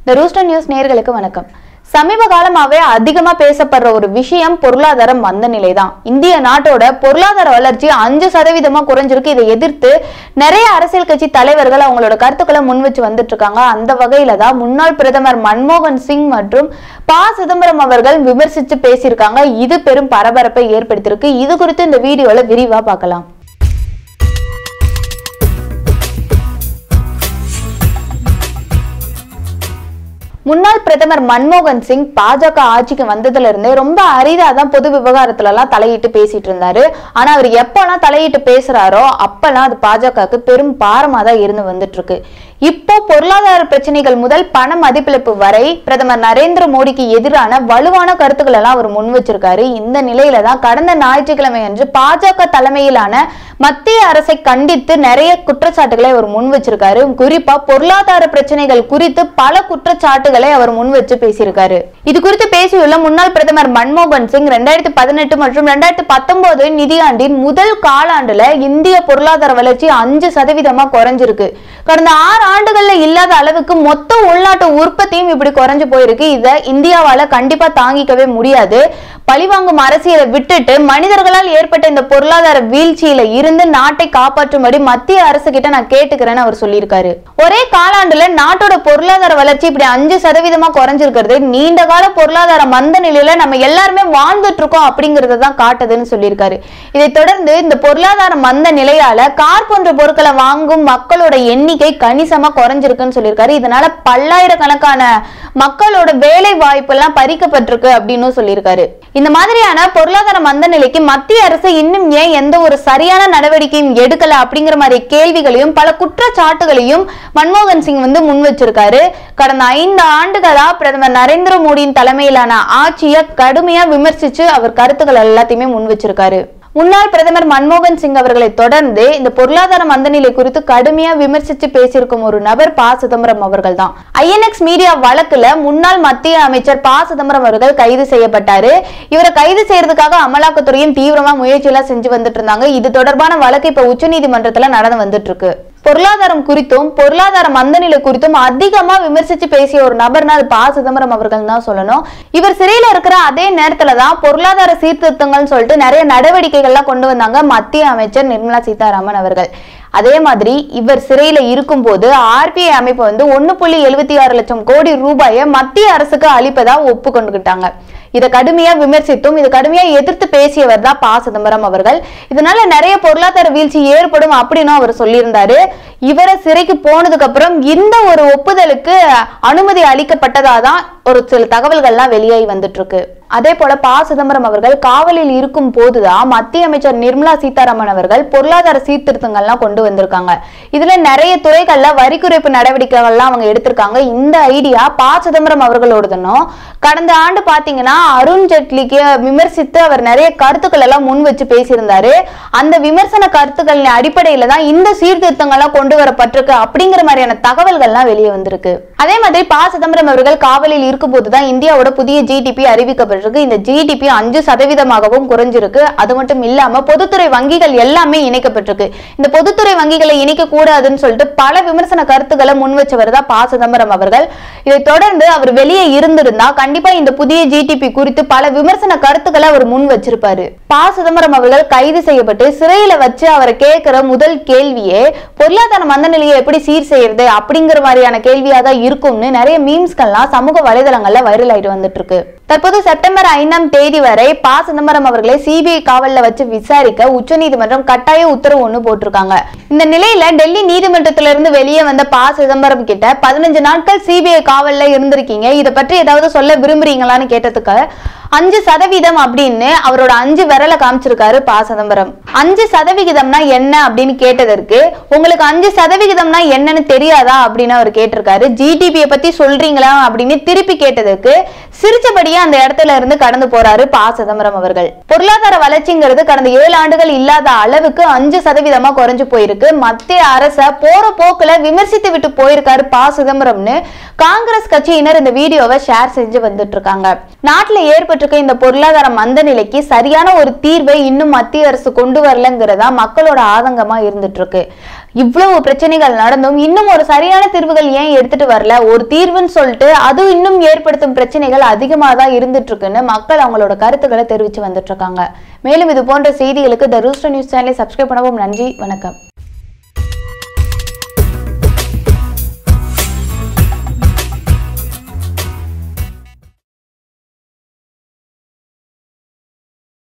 த Rooster news நேயர்களுக்கு வணக்கம் சமீப காலமாவே அதிகமா பேசப்படுற ஒரு விஷயம் பொருளாதார மந்த நிலை தான் இந்திய நாட்டோட பொருளாதார வளர்ச்சி அஞ்சு சதவீதமா குறைஞ்சிருக்கு இதை எதிர்த்து நிறைய அரசியல் கட்சி தலைவர்கள் அவங்களோட கருத்துக்களை முன் வச்சு வந்துட்டு இருக்காங்க அந்த வகையில தான் முன்னாள் பிரதமர் மன்மோகன் சிங் மற்றும் ப சிதம்பரம் அவர்கள் விமர்சிச்சு பேசியிருக்காங்க இது பெரும் பரபரப்பை ஏற்படுத்தியிருக்கு இது குறித்து இந்த வீடியோல விரிவா பார்க்கலாம் முன்னாள் பிரதமர் மன்மோகன் சிங் பாஜக ஆட்சிக்கு வந்ததுல இருந்தே ரொம்ப அரிதா தான் பொது விவகாரத்துல எல்லாம் தலையிட்டு பேசிட்டு இருந்தாரு ஆனா அவர் எப்பெல்லாம் தலையிட்டு பேசுறாரோ அப்பெல்லாம் அது பாஜகவுக்கு பெரும் பாரமா தான் இருந்து வந்துட்டு இருக்கு இப்போ பொருளாதார பிரச்சனைகள் முதல் பண மதிப்பிழப்பு வரை பிரதமர் நரேந்திர மோடிக்கு எதிரான வலுவான கருத்துக்கள் எல்லாம் அவர் முன் வச்சிருக்காரு இந்த நிலையில தான் கடந்த ஞாயிற்றுக்கிழமை அன்று பாஜக தலைமையிலான மத்திய அரசை கண்டித்து நிறைய குற்றச்சாட்டுகளை அவர் முன் வச்சிருக்காரு குறிப்பா பொருளாதார பிரச்சனைகள் குறித்து பல குற்றச்சாட்டுகளை அவர் முன் வச்சு பேசியிருக்காரு இது குறித்து பேசியுள்ள முன்னாள் பிரதமர் மன்மோகன் சிங் ரெண்டாயிரத்தி பதினெட்டு மற்றும் ரெண்டாயிரத்தி பத்தொன்பது நிதியாண்டின் முதல் காலாண்டுல இந்திய பொருளாதார வளர்ச்சி அஞ்சு சதவீதமா குறைஞ்சிருக்கு கடந்த ஆறு ஆண்டுகள்ல இல்லாத அளவுக்கு மொத்த உள்நாட்டு உற்பத்தியும் இப்படி குறைஞ்சு போயிருக்கு இத இந்தியாவால கண்டிப்பா தாங்கிக்கவே முடியாது பழிவாங்கும் அரசியலை விட்டுட்டு மனிதர்களால் ஏற்பட்ட இந்த பொருளாதார வீழ்ச்சியில இருந்து நாட்டை காப்பாற்றும்படி மத்திய அரசு கிட்ட நான் கேட்டுக்கிறேன்னு அவர் சொல்லியிருக்காரு ஒரே காலாண்டுல நாட்டோட பொருளாதார வளர்ச்சி இப்படி அஞ்சு சதவீதமா குறைஞ்சிருக்கிறது நீண்ட கால பொருளாதார மந்த நிலையில நம்ம எல்லாருமே வாழ்ந்துட்டு இருக்கோம் அப்படிங்கறத தான் காட்டுதுன்னு சொல்லியிருக்காரு இதை தொடர்ந்து இந்த பொருளாதார மந்த நிலையால கார் போன்ற பொருட்களை வாங்கும் மக்களோட எண்ணிக்கை கணிசமா குறைஞ்சிருக்குன்னு சொல்லியிருக்காரு இதனால பல்லாயிரக்கணக்கான மக்களோட வேலை வாய்ப்பு எல்லாம் பறிக்கப்பட்டிருக்கு அப்படின்னு சொல்லியிருக்காரு இந்த மாதிரியான பொருளாதார மந்த நிலைக்கு மத்திய அரசு இன்னும் ஏன் எந்த ஒரு சரியான நடவடிக்கையும் எடுக்கல அப்படிங்கிற மாதிரி கேள்விகளையும் பல குற்றச்சாட்டுகளையும் மன்மோகன் சிங் வந்து முன் வச்சிருக்காரு கடந்த ஐந்து ஆண்டுகளா பிரதமர் நரேந்திர மோடியின் தலைமையிலான ஆட்சியை கடுமையா விமர்சிச்சு அவர் கருத்துக்கள் எல்லாத்தையுமே முன் வச்சிருக்காரு முன்னாள் பிரதமர் மன்மோகன் சிங் அவர்களை தொடர்ந்து இந்த பொருளாதார மந்தநிலை குறித்து கடுமையா விமர்சித்து பேசியிருக்கும் ஒரு நபர் ப சிதம்பரம் அவர்கள் தான் ஐஎன்எக்ஸ் மீடியா வழக்குல முன்னாள் மத்திய அமைச்சர் ப சிதம்பரம் அவர்கள் கைது செய்யப்பட்டாரு இவரை கைது செய்யறதுக்காக அமலாக்கத்துறையும் தீவிரமா முயற்சி எல்லாம் செஞ்சு வந்துட்டு இருந்தாங்க இது தொடர்பான வழக்கு இப்ப உச்சநீதிமன்றத்துல நடந்து வந்துட்டு இருக்கு பொருளாதாரம் குறித்தும் பொருளாதார மந்தநிலை குறித்தும் அதிகமா விமர்சிச்சு பேசிய ஒரு நபர்னா அது ப சிதம்பரம் அவர்கள் தான் சொல்லணும் இவர் சிறையில இருக்கிற அதே நேரத்துல தான் பொருளாதார சீர்திருத்தங்கள்னு சொல்லிட்டு நிறைய நடவடிக்கைகள்லாம் கொண்டு வந்தாங்க மத்திய அமைச்சர் நிர்மலா சீதாராமன் அவர்கள் அதே மாதிரி இவர் சிறையில இருக்கும்போது ஆர்பிஐ அமைப்பு வந்து ஒன்னு புள்ளி எழுபத்தி ஆறு லட்சம் கோடி ரூபாயை மத்திய அரசுக்கு அளிப்பதா ஒப்புக்கொண்டுகிட்டாங்க இதை கடுமையா விமர்சித்தும் இதை கடுமையா எதிர்த்து பேசியவர் தான் ப சிதம்பரம் அவர்கள் இதனால நிறைய பொருளாதார வீழ்ச்சி ஏற்படும் அப்படின்னு அவர் சொல்லியிருந்தாரு இவரை சிறைக்கு போனதுக்கு அப்புறம் இந்த ஒரு ஒப்புதலுக்கு அனுமதி அளிக்கப்பட்டதா தான் ஒரு சில தகவல்கள்லாம் வெளியாகி வந்துட்டு இருக்கு அதே போல ப சிதம்பரம் அவர்கள் காவலில் இருக்கும் போதுதான் மத்திய அமைச்சர் நிர்மலா சீதாராமன் அவர்கள் பொருளாதார சீர்திருத்தங்கள்லாம் கொண்டு வந்திருக்காங்க இதுல நிறைய துறைகள்ல வரி குறைப்பு நடவடிக்கைகள்லாம் அவங்க எடுத்திருக்காங்க இந்த ஐடியா ப சிதம்பரம் அவர்களோடதுனும் கடந்த ஆண்டு பாத்தீங்கன்னா அருண் ஜெட்லிக்கு விமர்சித்து அவர் நிறைய கருத்துக்கள் எல்லாம் முன் வச்சு பேசியிருந்தாரு அந்த விமர்சன கருத்துக்களின் அடிப்படையில தான் இந்த சீர்திருத்தங்கள்லாம் கொண்டு வரப்பட்டிருக்கு அப்படிங்கிற மாதிரியான தகவல்கள்லாம் வெளியே வந்திருக்கு அதே மாதிரி ப சிதம்பரம் அவர்கள் காவலில் இருக்கும்போது தான் இந்தியாவோட புதிய ஜிடிபி அறிவிக்கப்பட்டிருக்கு இந்த ஜிடிபி அஞ்சு சதவீதமாகவும் குறைஞ்சிருக்கு அது மட்டும் இல்லாம பொதுத்துறை வங்கிகள் எல்லாமே இணைக்கப்பட்டிருக்கு இந்த பொதுத்துறை வங்கிகளை இணைக்க கூடாதுன்னு சொல்லிட்டு பல விமர்சன கருத்துக்களை முன் வச்சவர் தான் ப சிதம்பரம் அவர்கள் இதை தொடர்ந்து அவர் வெளியே இருந்திருந்தா கண்டிப்பா இந்த புதிய ஜிடிபி குறித்து பல விமர்சன கருத்துக்களை அவர் முன் வச்சிருப்பாரு ப சிதம்பரம் அவர்கள் கைது செய்யப்பட்டு சிறையில வச்சு அவரை கேட்கிற முதல் கேள்வியே பொருளாதார மந்த நிலையை எப்படி சீர் செய்யறது அப்படிங்கிற மாதிரியான கேள்வியா தான் இருக்கும்னு நிறைய மீம்ஸ்கள்லாம் சமூக வலைதளங்கள்ல வைரல் ஆயிட்டு வந்துட்டு இருக்கு தற்போது செப்டம்பர் ஐந்தாம் தேதி வரை ப சிதம்பரம் அவர்களை சிபிஐ காவல்ல வச்சு விசாரிக்க உச்சநீதிமன்றம் கட்டாய உத்தரவு ஒண்ணு போட்டிருக்காங்க இந்த நிலையில டெல்லி நீதிமன்றத்திலிருந்து வெளியே வந்த ப சிதம்பரம் கிட்ட பதினஞ்சு நாட்கள் சிபிஐ காவல்ல இருந்திருக்கீங்க இதை பற்றி ஏதாவது சொல்ல விரும்புறீங்களான்னு கேட்டதுக்கு அஞ்சு சதவீதம் அப்படின்னு அவரோட அஞ்சு விரலை காமிச்சிருக்காரு ப சிதம்பரம் அஞ்சு சதவிகிதம்னா என்ன அப்படின்னு கேட்டதற்கு உங்களுக்கு அஞ்சு சதவிகிதம்னா என்னன்னு தெரியாதா அப்படின்னு அவர் கேட்டிருக்காரு ஜிடிபியை பத்தி சொல்றீங்களா அப்படின்னு திருப்பி கேட்டதுக்கு சிரிச்சபடியே அந்த இடத்துல இருந்து கடந்து போறாரு ப சிதம்பரம் அவர்கள் பொருளாதார வளர்ச்சிங்கிறது கடந்த ஏழு ஆண்டுகள் இல்லாத அளவுக்கு அஞ்சு சதவீதமா குறைஞ்சு போயிருக்கு மத்திய அரச போற போக்குல விமர்சித்து விட்டு போயிருக்காரு ப சிதம்பரம்னு காங்கிரஸ் கட்சியினர் இந்த வீடியோவை ஷேர் செஞ்சு வந்துட்டு இருக்காங்க நாட்டுல ஏற்பட்டிருக்க இந்த பொருளாதார மந்த நிலைக்கு சரியான ஒரு தீர்வை இன்னும் மத்திய அரசு கொண்டு வரலங்கிறதா மக்களோட ஆதங்கமா இருந்துட்டு இருக்கு இவ்வளவு பிரச்சனைகள் நடந்தும் இன்னும் ஒரு சரியான தீர்வுகள் ஏன் எடுத்துட்டு வரல ஒரு தீர்வுன்னு சொல்லிட்டு அது இன்னும் ஏற்படுத்தும் பிரச்சனைகள் அதிகமாக தான் இருந்துட்டு இருக்குன்னு மக்கள் அவங்களோட கருத்துக்களை தெரிவித்து வந்துட்டு இருக்காங்க மேலும் இது போன்ற செய்திகளுக்கு த ரூஸ்டர் நியூஸ் சேனலை சப்ஸ்கிரைப் பண்ணவும் நன்றி வணக்கம்